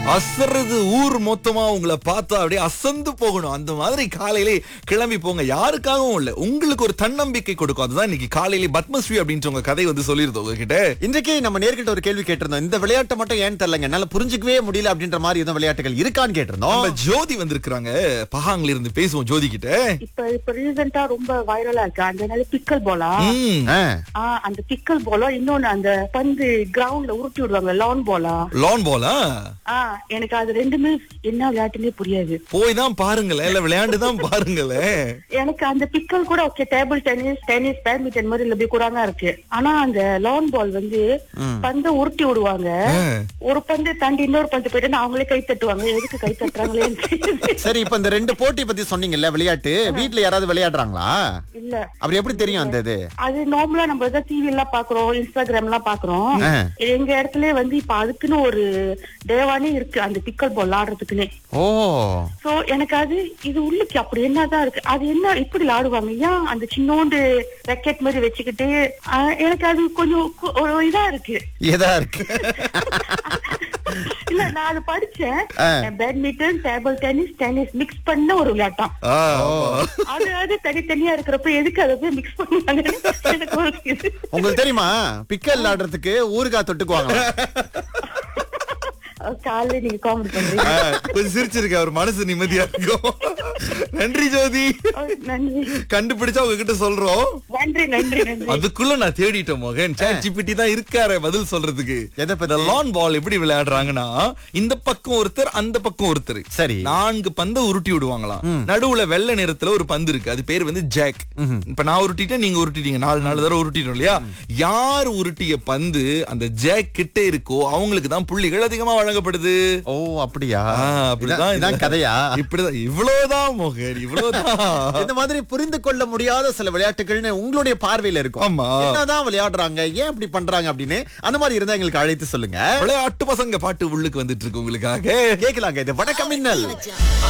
அசறது ஊர் மொத்தமா உங்களை பார்த்தா அப்படியே அசந்து போகணும் அந்த மாதிரி காலையிலே கிளம்பி போங்க யாருக்காகவும் இல்ல உங்களுக்கு ஒரு தன்னம்பிக்கை கொடுக்கும் அதுதான் இன்னைக்கு காலையிலே பத்மஸ்ரீ அப்படின்ற உங்க கதை வந்து சொல்லிருந்தோம் உங்ககிட்ட இன்றைக்கு நம்ம நேர்கிட்ட ஒரு கேள்வி கேட்டிருந்தோம் இந்த விளையாட்டை மட்டும் ஏன் தெரியலங்க என்னால புரிஞ்சுக்கவே முடியல அப்படின்ற மாதிரி எதுவும் விளையாட்டுகள் இருக்கான்னு கேட்டிருந்தோம் நம்ம ஜோதி வந்திருக்காங்க பஹாங்ல இருந்து பேசுவோம் ஜோதி கிட்ட இப்ப இப்ப ரீசெண்டா ரொம்ப வைரலா இருக்கு அந்த நாள் பிக்கல் போலா ம், ஆ, ஆஹ் அந்த பிக்கல் போலா இன்னொன்னு அந்த பந்து கிரவுண்ட்ல உருட்டி விடுவாங்க லான் போலா லான் போலா ஆஹ் எனக்கு அது ரெண்டுமே என்ன விளையாட்டுன்னே புரியாது போய் தான் பாருங்களேன் இல்ல விளையாண்டு தான் பாருங்களேன் எனக்கு அந்த பிக்கல் கூட okay table tennis tennis badminton மாதிரி இல்ல கூட தான் இருக்கு ஆனா அந்த லான் பால் வந்து பந்தை உருட்டி விடுவாங்க ஒரு பந்து தாண்டி இன்னொரு பந்து போயிட்டு அவங்களே கை தட்டுவாங்க எதுக்கு கை தட்டுறாங்களேன்னு தெரியாது. சரி இப்ப இந்த ரெண்டு போட்டி பத்தி சொன்னீங்கல்ல விளையாட்டு வீட்ல யாராவது விளையாடுறாங்களா இல்ல அப்படி எப்படி தெரியும் அந்த இது அது நார்மலா நம்ம ஏதாவது டிவி எல்லாம் பாக்குறோம் இன்ஸ்டாகிராம் எல்லாம் பாக்குறோம் ஆ. எங்க இடத்துல வந்து இப்ப அதுக்குன்னு ஒரு தேவானே இருக்கு அந்த பிக்கல் பால் ஆடுறதுக்குன்னே ஓ சோ எனக்கு அது இது உள்ளுக்கு அப்படி என்னதான் இருக்கு அது என்ன இப்படி விளையாடுவாங்க ஏன் அந்த சின்னோண்டு ரெக்கெட் மாதிரி வச்சுக்கிட்டு ஆ, எனக்கு அது கொஞ்சம் கு- ஒரு இதா இருக்கு ஏதா இருக்கு இல்ல நான் அது படிச்சேன் ஆ. Badminton table tennis tennis mix பண்ண ஒரு விளையாட்டம் ஆ, அது அது தனித்தனியா இருக்கிறப்ப எதுக்கு அதை போய் மிக்ஸ் பண்ணுவாங்கன்னு எனக்கு ஒரு இது. உங்களுக்கு தெரியுமா பிக்கல் ஆடுறதுக்கு ஊறுகாய் தொட்டுக்குவாங்க காலையில நீங்க காமெடி பண்றீங்க ஆ, கொஞ்சம் சிரிச்சிருக்க அவர் மனசு நிம்மதியா இருக்கும் நன்றி ஜோதி ஓ, நன்றி கண்டுபிடிச்சா உங்ககிட்ட சொல்றோம் நன்றி நன்றி நன்றி அதுக்குள்ள நான் தேடிட்டேன் மோகன் சாட் ஜிபிடி தான் இருக்காரு பதில் சொல்றதுக்கு எதை பத்தி? இந்த லான் பால் எப்படி விளையாடுறாங்கன்னா இந்த பக்கம் ஒருத்தர் அந்த பக்கம் ஒருத்தர் சரி. நான்கு பந்தை உருட்டி விடுவாங்களாம் நடுவுல வெள்ளை நிறத்துல ஒரு பந்து இருக்கு அது பேர் வந்து ஜாக் இப்ப நான் உருட்டிட்டேன் நீங்க உருட்டிட்டீங்க நாலு நாலு தடவை உருட்டிட்டோம் இல்லையா யார் உருட்டிய பந்து அந்த ஜாக் கிட்ட இருக்கோ அவங்களுக்கு தான் புள்ளிகள் அதிகமா வழங்கப்படுது ஓ அப்படியா ஆ, அப்படிதான் இதான் இதான் கதையா இப்படிதான் இவ்வளவுதான் மோகன் இவ்வளவுதான் இந்த மாதிரி புரிந்து கொள்ள முடியாத சில விளையாட்டுகள்னு உங்களுடைய பார்வையில இருக்கும் ஆமா. என்னதான் விளையாடுறாங்க ஏன் இப்படி பண்றாங்க அப்படின்னு அந்த மாதிரி இருந்தா எங்களுக்கு அழைத்து சொல்லுங்க விளையாட்டு பசங்க பாட்டு உள்ளுக்கு வந்துட்டு இருக்கு உங்களுக்காக கேட்கலாங்க இது வணக்கம் மின்னல்